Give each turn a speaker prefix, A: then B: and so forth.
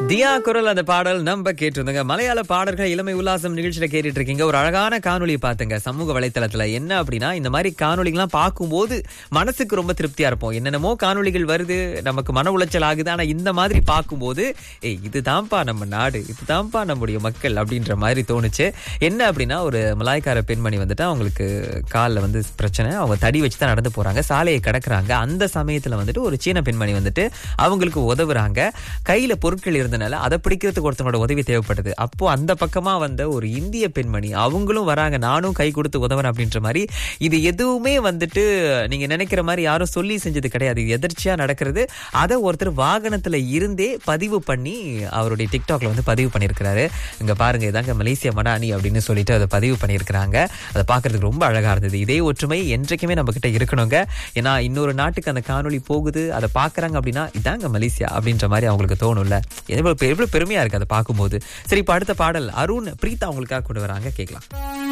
A: தியா குரல் அந்த பாடல் நம்ம கேட்டிருந்தோங்க மலையாள பாடல்கள் இளமை உல்லாசம் நிகழ்ச்சியில கேட்டுட்டு இருக்கீங்க ஒரு அழகான காணொளி பார்த்துங்க சமூக வலைத்தளத்துல என்ன அப்படின்னா இந்த மாதிரி காணொளிகள்லாம் பார்க்கும்போது மனசுக்கு ரொம்ப திருப்தியா இருப்போம் என்னென்னமோ காணொளிகள் வருது நமக்கு மன உளைச்சல் ஆகுது ஆனா இந்த மாதிரி பார்க்கும்போது ஏய் இதுதான்ப்பா நம்ம நாடு இதுதான்ப்பா நம்முடைய மக்கள் அப்படின்ற மாதிரி தோணுச்சு என்ன அப்படின்னா ஒரு மலாய்க்கார பெண்மணி வந்துட்டு அவங்களுக்கு காலில் வந்து பிரச்சனை அவங்க தடி வச்சு தான் நடந்து போறாங்க சாலையை கடக்குறாங்க அந்த சமயத்துல வந்துட்டு ஒரு சீன பெண்மணி வந்துட்டு அவங்களுக்கு உதவுறாங்க கையில பொருட்கள் இருந்தனால அதை பிடிக்கிறதுக்கு ஒருத்தவங்களோட உதவி தேவைப்படுது அப்போ அந்த பக்கமா வந்த ஒரு இந்திய பெண்மணி அவங்களும் வராங்க நானும் கை கொடுத்து உதவுறேன் அப்படின்ற மாதிரி இது எதுவுமே வந்துட்டு நீங்க நினைக்கிற மாதிரி யாரும் சொல்லி செஞ்சது கிடையாது இது எதர்ச்சியா நடக்கிறது அதை ஒருத்தர் வாகனத்துல இருந்தே பதிவு பண்ணி அவருடைய டிக்டாக்ல வந்து பதிவு பண்ணியிருக்கிறாரு இங்க பாருங்க இதாங்க மலேசியா மடானி அப்படின்னு சொல்லிட்டு அதை பதிவு பண்ணியிருக்கிறாங்க அதை பார்க்கிறதுக்கு ரொம்ப அழகா இருந்தது இதே ஒற்றுமை என்றைக்குமே நம்ம கிட்ட இருக்கணுங்க ஏன்னா இன்னொரு நாட்டுக்கு அந்த காணொளி போகுது அதை பார்க்கறாங்க அப்படின்னா இதாங்க மலேசியா அப்படின்ற மாதிரி அவங்களுக்கு தோணும்ல எவ்வளவு பெ- எவ்வளவு பெருமையா இருக்கு அதை பார்க்கும்போது சரி இப்ப அடுத்த பாடல் அருண் பிரீதா அவங்களுக்காக கொண்டு வராங்க கேட்கலாம்